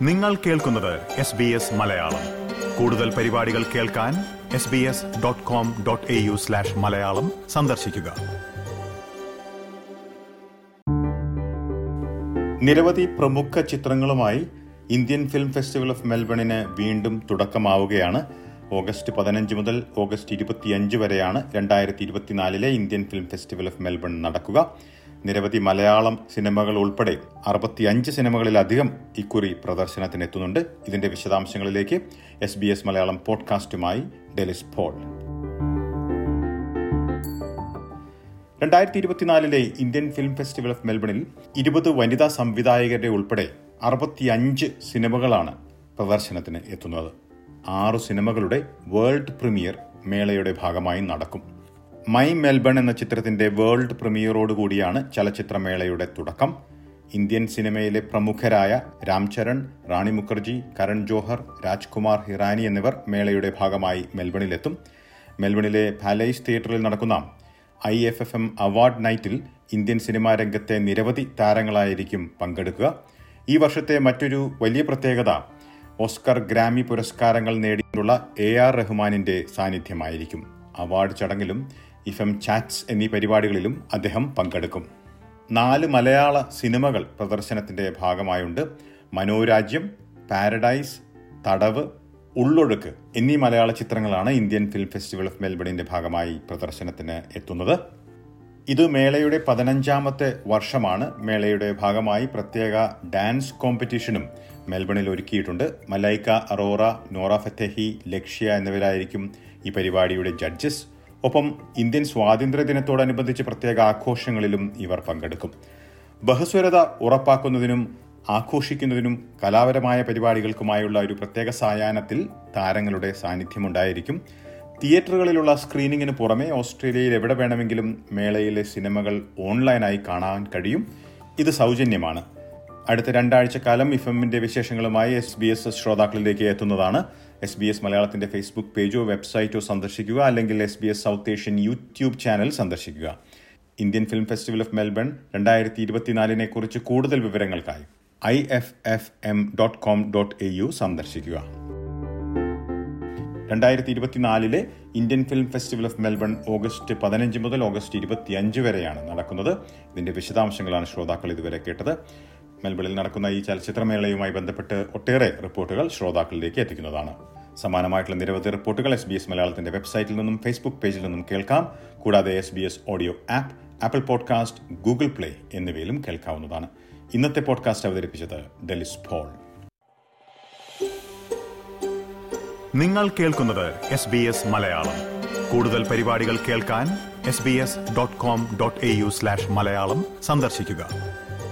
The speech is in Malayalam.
നിങ്ങൾ കേൾക്കുന്നത് എസ് ബി എസ് മലയാളം കൂടുതൽ പരിപാടികൾ കേൾക്കാൻ S B S dot com dot A U slash Malayalam സന്ദർശിക്കുക നിരവധി പ്രമുഖ ചിത്രങ്ങളുമായി ഇന്ത്യൻ ഫിലിം ഫെസ്റ്റിവൽ ഓഫ് മെൽബണിന് വീണ്ടും തുടക്കമാവുകയാണ് ഓഗസ്റ്റ് പതിനഞ്ച് മുതൽ ഓഗസ്റ്റ് ഇരുപത്തിയഞ്ച് വരെയാണ് രണ്ടായിരത്തി ഇരുപത്തിനാലിലെ Indian film festival of Melbourne നടക്കുക നിരവധി മലയാളം സിനിമകൾ ഉൾപ്പെടെ അറുപത്തിയഞ്ച് സിനിമകളിലധികം ഇക്കുറി പ്രദർശനത്തിനെത്തുന്നുണ്ട് ഇതിന്റെ വിശദാംശങ്ങളിലേക്ക് എസ് ബി എസ് മലയാളം പോഡ്കാസ്റ്റുമായി ഡെലിസ് പോൾ രണ്ടായിരത്തി ഇരുപത്തിനാലിലെ ഇന്ത്യൻ ഫിലിം ഫെസ്റ്റിവൽ ഓഫ് മെൽബണിൽ ഇരുപത് വനിതാ സംവിധായകരുടെ ഉൾപ്പെടെ അറുപത്തിയഞ്ച് സിനിമകളാണ് പ്രദർശനത്തിന് എത്തുന്നത് ആറു സിനിമകളുടെ വേൾഡ് പ്രീമിയർ മേളയുടെ ഭാഗമായി നടക്കും മൈ മെൽബൺ എന്ന ചിത്രത്തിന്റെ വേൾഡ് പ്രീമിയറോടുകൂടിയാണ് ചലച്ചിത്രമേളയുടെ തുടക്കം ഇന്ത്യൻ സിനിമയിലെ പ്രമുഖരായ രാംചരൺ റാണി മുഖർജി കരൺ ജോഹർ രാജ്കുമാർ ഹിറാനി എന്നിവർ മേളയുടെ ഭാഗമായി മെൽബണിലെത്തും മെൽബണിലെ പാലേസ് തിയേറ്ററിൽ നടക്കുന്ന I F F M award നൈറ്റിൽ ഇന്ത്യൻ സിനിമാ രംഗത്തെ നിരവധി താരങ്ങളായിരിക്കും പങ്കെടുക്കുക ഈ വർഷത്തെ മറ്റൊരു വലിയ പ്രത്യേകത ഓസ്കർ ഗ്രാമി പുരസ്കാരങ്ങൾ നേടിയിട്ടുള്ള എ ആർ റഹ്മാനിന്റെ സാന്നിധ്യമായിരിക്കും അവാർഡ് ചടങ്ങിലും ഇഫം ചാറ്റ്സ് എന്നീ പരിപാടികളിലും അദ്ദേഹം പങ്കെടുക്കും നാല് മലയാള സിനിമകൾ പ്രദർശനത്തിന്റെ ഭാഗമായുണ്ട് മനോരാജ്യം പാരഡൈസ് തടവ് ഉള്ളൊഴുക്ക് എന്നീ മലയാള ചിത്രങ്ങളാണ് ഇന്ത്യൻ ഫിലിം ഫെസ്റ്റിവൽ ഓഫ് മെൽബണിന്റെ ഭാഗമായി പ്രദർശനത്തിന് എത്തുന്നത് ഇത് മേളയുടെ പതിനഞ്ചാമത്തെ വർഷമാണ് മേളയുടെ ഭാഗമായി പ്രത്യേക ഡാൻസ് കോമ്പറ്റീഷനും മെൽബണിൽ ഒരുക്കിയിട്ടുണ്ട് മലൈക്ക അറോറ നോറ ഫത്തേഹി ലക്ഷ്യ എന്നിവരായിരിക്കും ഈ പരിപാടിയുടെ ജഡ്ജസ് ഒപ്പം ഇന്ത്യൻ സ്വാതന്ത്ര്യ ദിനത്തോടനുബന്ധിച്ച് പ്രത്യേക ആഘോഷങ്ങളിലും ഇവർ പങ്കെടുക്കും ബഹുസ്വരത ഉറപ്പാക്കുന്നതിനും ആഘോഷിക്കുന്നതിനും കലാപരമായ പരിപാടികൾക്കുമായുള്ള ഒരു പ്രത്യേക സായാഹ്നത്തിൽ താരങ്ങളുടെ സാന്നിധ്യമുണ്ടായിരിക്കും തിയേറ്ററുകളിലുള്ള സ്ക്രീനിങ്ങിന് പുറമെ ഓസ്ട്രേലിയയിൽ എവിടെ വേണമെങ്കിലും മേളയിലെ സിനിമകൾ ഓൺലൈനായി കാണാൻ കഴിയും ഇത് സൗജന്യമാണ് അടുത്ത രണ്ടാഴ്ചക്കാലം ഇഫമിന്റെ വിശേഷങ്ങളുമായി എസ് ബി എസ് ശ്രോതാക്കളിലേക്ക് എത്തുന്നതാണ് എസ് ബി എസ് മലയാളത്തിന്റെ ഫേസ്ബുക്ക് പേജോ വെബ്സൈറ്റോ സന്ദർശിക്കുക അല്ലെങ്കിൽ S B S South Asian YouTube channel സന്ദർശിക്കുക Indian film festival of Melbourne രണ്ടായിരത്തി ഇരുപത്തിനാലിനെ കുറിച്ച് കൂടുതൽ വിവരങ്ങൾക്കായി I F F M dot com dot A U സന്ദർശിക്കുക രണ്ടായിരത്തി ഇരുപത്തിനാലിലെ Indian film festival of Melbourne August പതിനഞ്ച് മുതൽ ഓഗസ്റ്റ് ഇരുപത്തിയഞ്ച് വരെയാണ് നടക്കുന്നത് ഇതിന്റെ വിശദാംശങ്ങളാണ് ശ്രോതാക്കൾ ഇതുവരെ കേട്ടത് മെൽബണിൽ നടക്കുന്ന ഈ ചലച്ചിത്രമേളയുമായി ബന്ധപ്പെട്ട് ഒട്ടേറെ റിപ്പോർട്ടുകൾ ശ്രോതാക്കളിലേക്ക് എത്തിക്കുന്നതാണ് സമാനമായിട്ടുള്ള നിരവധി റിപ്പോർട്ടുകൾ എസ് ബി എസ് മലയാളത്തിന്റെ വെബ്സൈറ്റിൽ നിന്നും ഫേസ്ബുക്ക് പേജിൽ നിന്നും കേൾക്കാം കൂടാതെ S B S audio app Apple podcast Google play എന്നിവയിലും കേൾക്കാവുന്നതാണ് ഇന്നത്തെ പോഡ്കാസ്റ്റ് അവതരിപ്പിച്ചത് ഡെലിസ് പോൾ നിങ്ങൾ കേൾക്കുന്നത് എസ് ബി എസ് മലയാളം കൂടുതൽ പരിപാടികൾ കേൾക്കാൻ S B S dot com dot A U slash Malayalam സന്ദർശിക്കുക